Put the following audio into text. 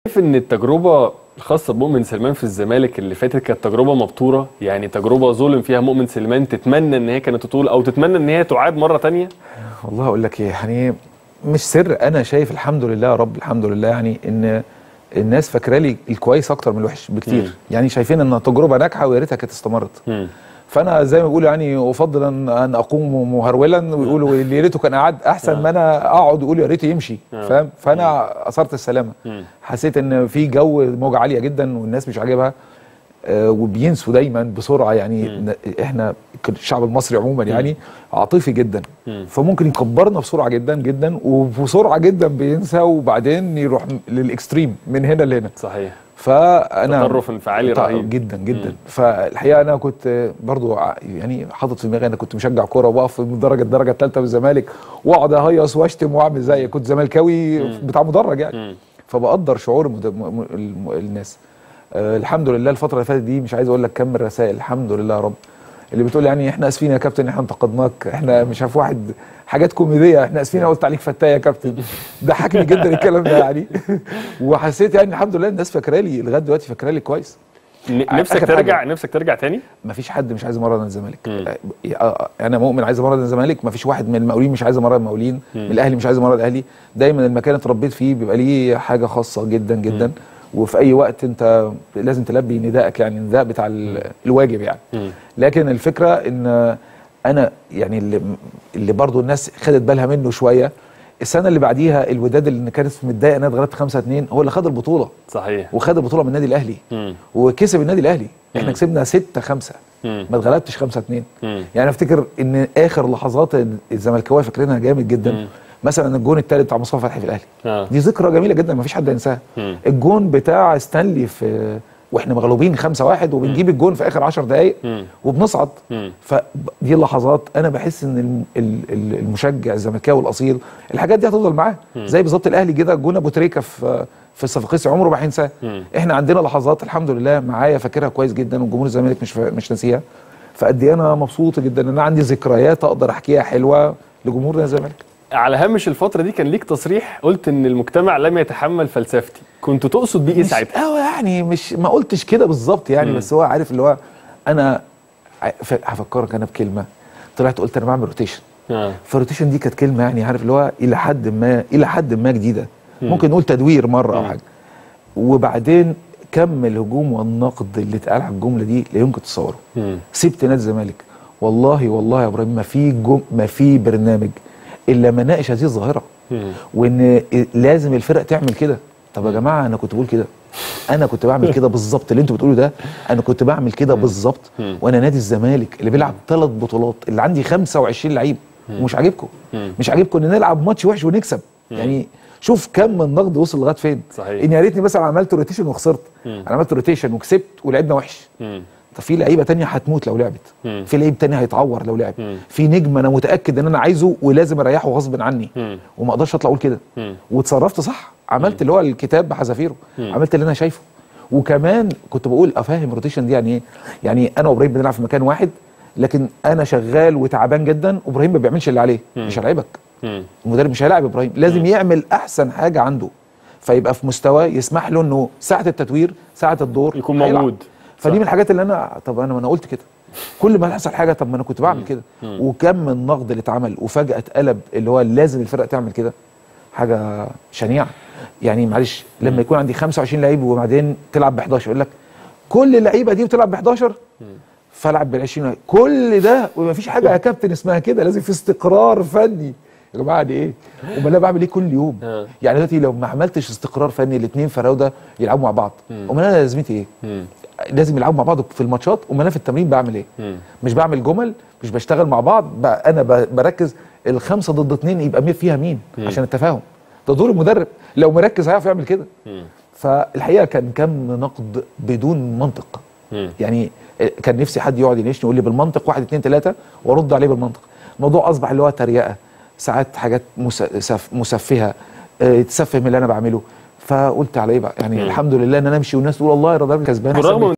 شايف ان التجربه الخاصه بمؤمن سليمان في الزمالك اللي فاتت كانت تجربه مبتوره يعني تجربه ظلم فيها مؤمن سليمان تتمنى ان هي كانت تطول او تتمنى ان هي تعاد مره تانية والله اقول لك ايه يعني مش سر انا شايف الحمد لله يا رب الحمد لله يعني ان الناس فاكره لي الكويس اكتر من الوحش بكتير مم. يعني شايفين ان تجربه ناجحه ويا ريتها كانت استمرت مم. فانا زي ما بيقولوا يعني افضل ان ان اقوم مهرولا ويقولوا يا ريته كان قعد احسن آه. ما انا اقعد واقول يا ريته يمشي آه. فاهم فانا اثرت السلامه مم. حسيت ان في جو موجه عاليه جدا والناس مش عاجبها آه، وبينسوا دايما بسرعه يعني ن- احنا الشعب المصري عموما يعني عاطفي جدا مم. فممكن يكبرنا بسرعه جدا جدا وبسرعه جدا بينسى وبعدين يروح للاكستريم من هنا لهنا صحيح فانا تطرف انفعالي طبعاً رهيب. جدا جدا فالحقيقه انا كنت برضو ع- يعني حاطط في دماغي انا كنت مشجع كوره واقف من درجه الدرجه الثالثه بالزمالك واقعد اهيص واشتم واعمل زي كنت زملكاوي بتاع مدرج يعني مم. فبقدر شعور المد... م... م... الم- الناس آه الحمد لله الفتره اللي فاتت دي مش عايز اقول لك كم الرسائل الحمد لله يا رب اللي بتقول يعني احنا اسفين يا كابتن احنا انتقدناك احنا مش عارف واحد حاجات كوميديه احنا اسفين قلت عليك فتاه يا كابتن ضحكني جدا الكلام ده يعني وحسيت يعني الحمد لله الناس فاكره لي لغايه دلوقتي فاكره لي كويس ن- نفسك آخر ترجع حاجة. نفسك ترجع تاني مفيش حد مش عايز يمرن نادي الزمالك مم. آه، آه، انا مؤمن عايز امرن نادي الزمالك مفيش واحد من المقاولين مش عايز يمرن المقاولين من الاهلي مش عايز يمرن الاهلي دايما المكان اللي اتربيت فيه بيبقى ليه حاجه خاصه جدا جدا وفي اي وقت انت لازم تلبي ندائك يعني النداء بتاع ال- الواجب يعني مم. لكن الفكره ان انا يعني اللي اللي برضو الناس خدت بالها منه شويه السنه اللي بعديها الوداد اللي كانت متضايقه انها اتغلبت 5 2 هو اللي خد البطوله صحيح وخد البطوله من النادي الاهلي مم. وكسب النادي الاهلي احنا مم. كسبنا 6 5 مم. ما اتغلبتش 5 2 مم. يعني افتكر ان اخر لحظات الزملكاويه فاكرينها جامد جدا مم. مثلا الجون الثالث بتاع مصطفى فتحي في الاهلي آه. دي ذكرى جميله جدا ما فيش حد ينساها مم. الجون بتاع ستانلي في واحنا مغلوبين 5 1 وبنجيب الجون في اخر 10 دقائق مم. وبنصعد مم. فدي اللحظات انا بحس ان الم- ال- ال- المشجع الزملكاوي الاصيل الحاجات دي هتفضل معاه زي بالظبط الاهلي كده جون ابو تريكه في في الصفاقسي عمره ما هينساه مم. احنا عندنا لحظات الحمد لله معايا فاكرها كويس جدا وجمهور الزمالك مش فا- مش ناسيها فقد ايه انا مبسوط جدا ان انا عندي ذكريات اقدر احكيها حلوه لجمهور نادي الزمالك على هامش الفتره دي كان ليك تصريح قلت ان المجتمع لم يتحمل فلسفتي كنت تقصد بيه ايه مش ساعتها قوي يعني مش ما قلتش كده بالظبط يعني مم. بس هو عارف اللي هو انا ع- ف- هفكرك انا بكلمه طلعت قلت انا بعمل روتيشن آه. فالروتيشن دي كانت كلمه يعني عارف اللي هو الى حد ما الى حد ما جديده مم. ممكن نقول تدوير مره او مم. حاجه وبعدين كم الهجوم والنقد اللي اتقال على الجمله دي لا يمكن تتصوره مم. سبت نادي الزمالك والله والله يا ابراهيم ما في جم... ما في برنامج الا ما ناقش هذه الظاهره مم. وان لازم الفرق تعمل كده طب يا جماعه انا كنت بقول كده انا كنت بعمل كده بالظبط اللي انتوا بتقولوا ده انا كنت بعمل كده بالظبط مم. وانا نادي الزمالك اللي بيلعب ثلاث بطولات اللي عندي 25 لعيب ومش عاجبكم مم. مش عاجبكم ان نلعب ماتش وحش ونكسب يعني شوف كم من النقد وصل لغايه فين صحيح. ان يا ريتني مثلا عملت روتيشن وخسرت مم. انا عملت روتيشن وكسبت ولعبنا وحش مم. طب في لعيبه تانية هتموت لو لعبت مم. في لعيب تاني هيتعور لو لعب مم. في نجم انا متاكد ان انا عايزه ولازم اريحه غصب عني مم. وما اقدرش اطلع اقول كده مم. وتصرفت صح عملت اللي هو الكتاب بحذافيره عملت اللي انا شايفه وكمان كنت بقول افهم الروتيشن دي يعني ايه يعني انا وابراهيم بنلعب في مكان واحد لكن انا شغال وتعبان جدا وابراهيم ما بيعملش اللي عليه مش هلاعبك مم. المدرب مش هيلاعب ابراهيم لازم يعمل احسن حاجه عنده فيبقى في مستوى يسمح له انه ساعه التتوير ساعه الدور يكون هيلعب. موجود. فدي صح. من الحاجات اللي انا طب انا ما انا قلت كده كل ما تحصل حاجه طب ما انا كنت بعمل كده وكم من النقد اللي اتعمل وفجاه اتقلب اللي هو لازم الفرق تعمل كده حاجه شنيعه يعني معلش لما يكون عندي 25 لعيب وبعدين تلعب ب 11 يقول لك كل اللعيبه دي بتلعب ب 11 فالعب بال 20 كل ده وما فيش حاجه يا كابتن اسمها كده لازم في استقرار فني يا جماعه دي ايه؟ امال انا بعمل ايه كل يوم؟ آه. يعني دلوقتي لو ما عملتش استقرار فني الاثنين فراوده يلعبوا مع بعض امال انا لازمتي ايه؟ مم. لازم يلعبوا مع بعض في الماتشات امال انا في التمرين بعمل ايه؟ مم. مش بعمل جمل مش بشتغل مع بعض بقى انا ب- بركز الخمسه ضد اثنين يبقى مين فيها مين عشان التفاهم ده دور المدرب لو مركز هيعرف يعمل كده مم. فالحقيقه كان كم نقد بدون منطق مم. يعني كان نفسي حد يقعد يناقشني يقول لي بالمنطق واحد اتنين تلاته وارد عليه بالمنطق الموضوع اصبح اللي هو تريقه ساعات حاجات مسف مسفهه اه، تسفه من اللي انا بعمله فقلت على ايه بقى يعني الحمد لله ان انا امشي والناس تقول والله يا رضا كسبان أحسن بالرغم مني. من